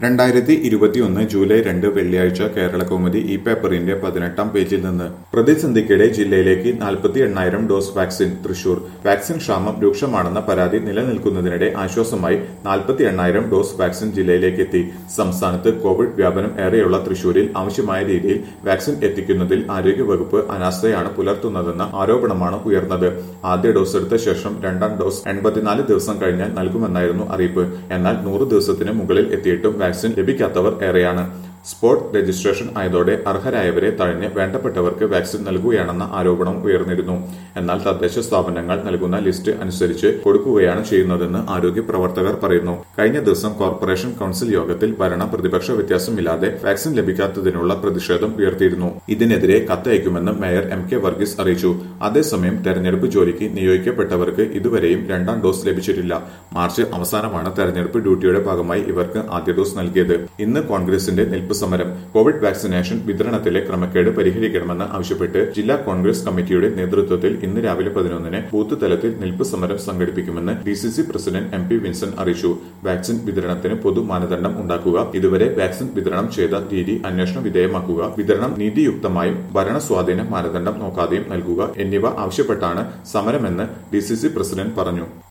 രണ്ടായിരത്തി ഇരുപത്തിയൊന്ന് ജൂലൈ രണ്ട് വെള്ളിയാഴ്ച കേരള കൗമുദി ഈ പേപ്പറിന്റെ പതിനെട്ടാം പേജിൽ നിന്ന് പ്രതിസന്ധിക്കിടെ ജില്ലയിലേക്ക് നാൽപ്പത്തി എണ്ണായിരം ഡോസ് വാക്സിൻ തൃശൂർ വാക്സിൻ ക്ഷാമം രൂക്ഷമാണെന്ന പരാതി നിലനിൽക്കുന്നതിനിടെ ആശ്വാസമായി നാൽപ്പത്തി എണ്ണായിരം ഡോസ് വാക്സിൻ ജില്ലയിലേക്ക് എത്തി സംസ്ഥാനത്ത് കോവിഡ് വ്യാപനം ഏറെയുള്ള തൃശൂരിൽ ആവശ്യമായ രീതിയിൽ വാക്സിൻ എത്തിക്കുന്നതിൽ ആരോഗ്യവകുപ്പ് അനാസ്ഥയാണ് പുലർത്തുന്നതെന്ന ആരോപണമാണ് ഉയർന്നത് ആദ്യ ഡോസ് എടുത്ത ശേഷം രണ്ടാം ഡോസ് എൺപത്തിനാല് ദിവസം കഴിഞ്ഞാൽ നൽകുമെന്നായിരുന്നു അറിയിപ്പ് എന്നാൽ നൂറ് ദിവസത്തിന് മുകളിൽ എത്തിയിട്ടും വാക്സിൻ ലഭിക്കാത്തവർ ഏറെയാണ് സ്പോട്ട് രജിസ്ട്രേഷൻ ആയതോടെ അർഹരായവരെ തഴഞ്ഞ് വേണ്ടപ്പെട്ടവർക്ക് വാക്സിൻ നൽകുകയാണെന്ന ആരോപണം ഉയർന്നിരുന്നു എന്നാൽ തദ്ദേശ സ്ഥാപനങ്ങൾ നൽകുന്ന ലിസ്റ്റ് അനുസരിച്ച് കൊടുക്കുകയാണ് ചെയ്യുന്നതെന്ന് ആരോഗ്യ പ്രവർത്തകർ പറയുന്നു കഴിഞ്ഞ ദിവസം കോർപ്പറേഷൻ കൌൺസിൽ യോഗത്തിൽ ഭരണ പ്രതിപക്ഷ വ്യത്യാസമില്ലാതെ വാക്സിൻ ലഭിക്കാത്തതിനുള്ള പ്രതിഷേധം ഉയർത്തിയിരുന്നു ഇതിനെതിരെ കത്തയക്കുമെന്ന് മേയർ എം കെ വർഗീസ് അറിയിച്ചു അതേസമയം തെരഞ്ഞെടുപ്പ് ജോലിക്ക് നിയോഗിക്കപ്പെട്ടവർക്ക് ഇതുവരെയും രണ്ടാം ഡോസ് ലഭിച്ചിട്ടില്ല മാർച്ച് അവസാനമാണ് തെരഞ്ഞെടുപ്പ് ഡ്യൂട്ടിയുടെ ഭാഗമായി ഇവർക്ക് ആദ്യ ഡോസ് നൽകിയത് ഇന്ന് കോൺഗ്രസിന്റെ നിൽപ്പ് സമരം കോവിഡ് വാക്സിനേഷൻ വിതരണത്തിലെ ക്രമക്കേട് പരിഹരിക്കണമെന്ന് ആവശ്യപ്പെട്ട് ജില്ലാ കോൺഗ്രസ് കമ്മിറ്റിയുടെ നേതൃത്വത്തിൽ ഇന്ന് രാവിലെ പതിനൊന്നിന് ബൂത്ത് തലത്തിൽ നിൽപ്പ് സമരം സംഘടിപ്പിക്കുമെന്ന് D C C president M P Vincent അറിയിച്ചു വാക്സിൻ വിതരണത്തിന് പൊതു മാനദണ്ഡം ഉണ്ടാക്കുക ഇതുവരെ വാക്സിൻ വിതരണം ചെയ്ത രീതി അന്വേഷണ വിധേയമാക്കുക വിതരണം നീതിയുക്തമായും ഭരണ സ്വാധീന മാനദണ്ഡം നോക്കാതെയും നൽകുക എന്നിവ ആവശ്യപ്പെട്ടാണ് സമരമെന്ന് ഡി സി സി പ്രസിഡന്റ് പറഞ്ഞു